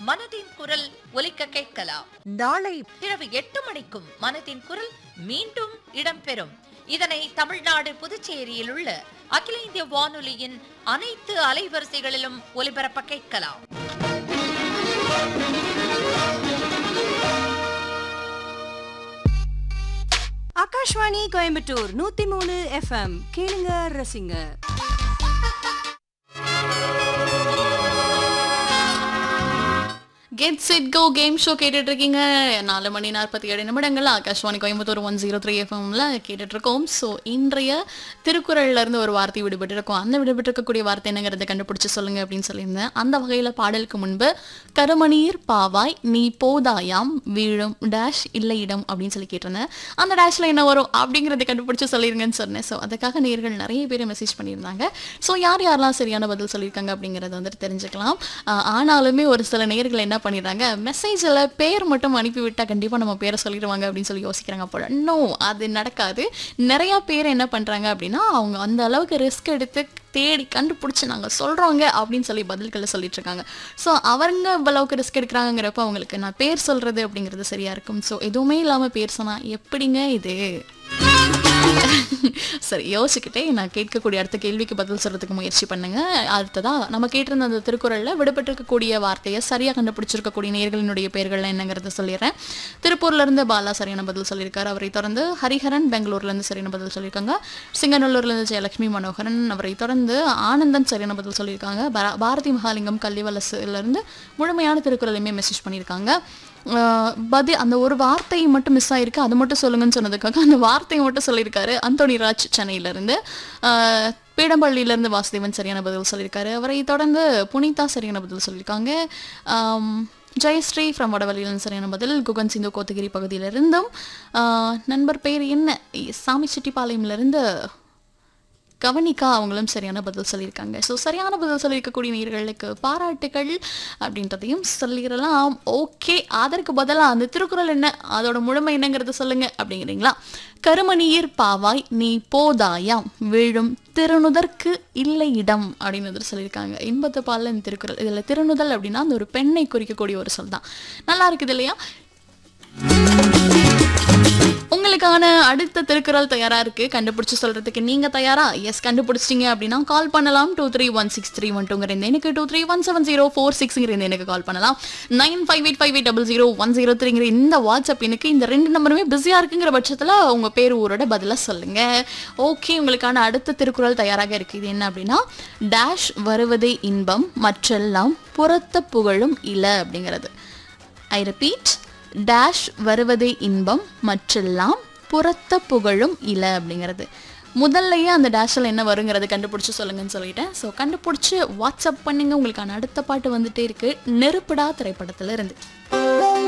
மனதின் குரல் ஒலிக்க கேட்கலாம் நாளை இரவு எட்டு மணிக்கும் மனதின் குரல் மீண்டும் இடம்பெறும் இதனை தமிழ்நாடு புதுச்சேரியில் உள்ள அகில இந்திய வானொலியின் அனைத்து அலைவரிசைகளிலும் ஒலிபரப்ப கேட்கலாம் ஆகாஷ்வாணி கோயம்புத்தூர் நூத்தி மூணு எஃப்எம் கேளுங்க ரசிங்க get set go game show கேட்டுட்டு இருக்கீங்க நாலு மணி நாற்பத்தி ஏழு நிமிடங்கள் Akashvani Coimbatore one zero three எஃப்எம்ல கேட்டுட்டு இருக்கோம் ஸோ இன்றைய திருக்குறள்ல இருந்து ஒரு வார்த்தை விடுபட்டு இருக்கோம் அந்த விடுபட்டு இருக்கக்கூடிய வார்த்தை என்னங்கிறத கண்டுபிடிச்சு சொல்லுங்க அப்படின்னு சொல்லியிருந்தேன் அந்த வகையில பாடலுக்கு முன்பு கருமணீர் பாவாய் நீ போதாயாம் வீழும் டேஷ் இல்லை இடம் அப்படின்னு சொல்லி கேட்டிருந்தேன் அந்த டேஷ்ல என்ன வரும் அப்படிங்கிறத கண்டுபிடிச்சு சொல்லிருங்கன்னு சொன்னேன் ஸோ அதுக்காக நேர்கள் நிறைய பேர் மெசேஜ் பண்ணியிருந்தாங்க ஸோ யார் யாரெல்லாம் சரியான பதில் சொல்லியிருக்காங்க அப்படிங்கிறத வந்துட்டு தெரிஞ்சுக்கலாம் ஆஹ் ஆனாலுமே ஒரு சில நேர்கள் என்ன பண்ணிடுறாங்க மெசேஜில் பேர் மட்டும் அனுப்பிவிட்டால் கண்டிப்பாக நம்ம பேரை சொல்லிடுவாங்க அப்படின்னு சொல்லி யோசிக்கிறாங்க போல நோ அது நடக்காது நிறையா பேர் என்ன பண்ணுறாங்க அப்படின்னா அவங்க அந்த அளவுக்கு ரிஸ்க் எடுத்து தேடி கண்டுபிடிச்சி நாங்கள் சொல்கிறோங்க அப்படின்னு சொல்லி பதில்களை சொல்லிட்டு இருக்காங்க ஸோ அவங்க இவ்வளவுக்கு ரிஸ்க் எடுக்கிறாங்கிறப்ப அவங்களுக்கு நான் பேர் சொல்கிறது அப்படிங்கிறது சரியாக இருக்கும் ஸோ எதுவுமே இல்லாமல் பேர் சொன்னால் எப்படிங்க இது சரி யோசிச்சுக்கிட்டே நான் கேட்கக்கூடிய அடுத்த கேள்விக்கு பதில் சொல்றதுக்கு முயற்சி பண்ணுங்க அடுத்ததா நம்ம கேட்டிருந்த அந்த திருக்குறள்ல விடுபட்டிருக்கக்கூடிய வார்த்தையை சரியா கண்டுபிடிச்சிருக்கக்கூடிய நேர்களினுடைய பெயர்கள் என்னங்கிறத சொல்லிடுறேன் திருப்பூர்ல இருந்து பாலா சரியான பதில் சொல்லியிருக்காரு அவரை தொடர்ந்து ஹரிஹரன் பெங்களூர்ல இருந்து சரியான பதில் சொல்லியிருக்காங்க சிங்கநல்லூர்ல இருந்து ஜெயலட்சுமி மனோகரன் அவரை தொடர்ந்து ஆனந்தன் சரியான பதில் சொல்லியிருக்காங்க பா- பாரதி மகாலிங்கம் கல்விவலசுல இருந்து முழுமையான திருக்குறளையுமே மெசேஜ் பண்ணியிருக்காங்க ஆஹ் பதில் அந்த ஒரு வார்த்தை மட்டும் மிஸ் ஆயிருக்கு அது மட்டும் சொல்லுங்கன்னு சொன்னதுக்காக அந்த வார்த்தையை மட்டும் சொல்லியிருக்காரு அந்தோனி ராஜ் சென்னையிலேருந்து பீடம்பள்ளியிலேருந்து வாசுதேவன் சரியான பதில் சொல்லியிருக்காரு அவரை தொடர்ந்து புனிதா சரியான பதில் சொல்லியிருக்காங்க ஆம், ஜெயஸ்ரீ ஃப்ரம் வடவழியிலிருந்து சரியான பதில் குகன் சிந்து கோத்தகிரி பகுதியிலிருந்தும் ஆஹ் நண்பர் பேர் என்ன சாமி செட்டிப்பாளையம்லேருந்து கவனிக்கா அவங்களும் சரியான பதில் சொல்லியிருக்காங்க ஸோ சரியான பதில் சொல்லியிருக்கக்கூடிய நேர்களுக்கு பாராட்டுகள் அப்படின்றதையும் சொல்லிடலாம் ஓகே அதற்கு பதிலாக அந்த திருக்குறள் என்ன அதோட முழுமை என்னங்கிறத சொல்லுங்க அப்படிங்கிறீங்களா கருமணியர் பாவாய் நீ போதாயாம் விழும் திருநுதற்கு இல்லை இடம் அப்படின்னு வந்து சொல்லியிருக்காங்க இன்பத்து பாலில் இந்த திருக்குறள் இதில் திருநுதல் அப்படின்னா அந்த ஒரு பெண்ணை குறிக்கக்கூடிய ஒரு சொல் தான் நல்லா இருக்குது இல்லையா உங்களுக்கான அடுத்த திருக்குறள் தயாரா இருக்கு கண்டுபிடிச்சு சொல்றதுக்கு நீங்க தயாரா எஸ் கண்டுபிடிச்சிட்டீங்க அப்படின்னா கால் பண்ணலாம் two three one six three one டூங்கிற இந்த எனக்கு two three one seven zero four சிக்ஸ்ங்கிற இந்த எனக்கு கால் பண்ணலாம் nine five eight five eight double zero one zero த்ரீங்கிற இந்த வாட்ஸ்அப் எனக்கு இந்த ரெண்டு நம்பருமே பிஸியா இருக்குங்கிற பட்சத்துல உங்க பேர் ஊரோட பதிலா சொல்லுங்க ஓகே உங்களுக்கான அடுத்த திருக்குறள் தயாராக இருக்கு இது என்ன அப்படின்னா டேஷ் வருவதே இன்பம் மற்றெல்லாம் புறத்த புகழும் இல அப்படிங்கிறது ஐ ரிப்பீட் டேஷ் வருவதே இன்பம் மற்றெல்லாம் புறத்த புகழும் இல அப்படிங்கிறது முதல்லையே அந்த டேஷில் என்ன வருங்கிறது கண்டுபிடிச்சு சொல்லுங்கன்னு சொல்லிட்டேன் ஸோ கண்டுபிடிச்சு வாட்ஸ்அப் பண்ணுங்க உங்களுக்கான அடுத்த பாட்டு வந்துட்டே இருக்கு நெருப்புடா திரைப்படத்துல இருந்து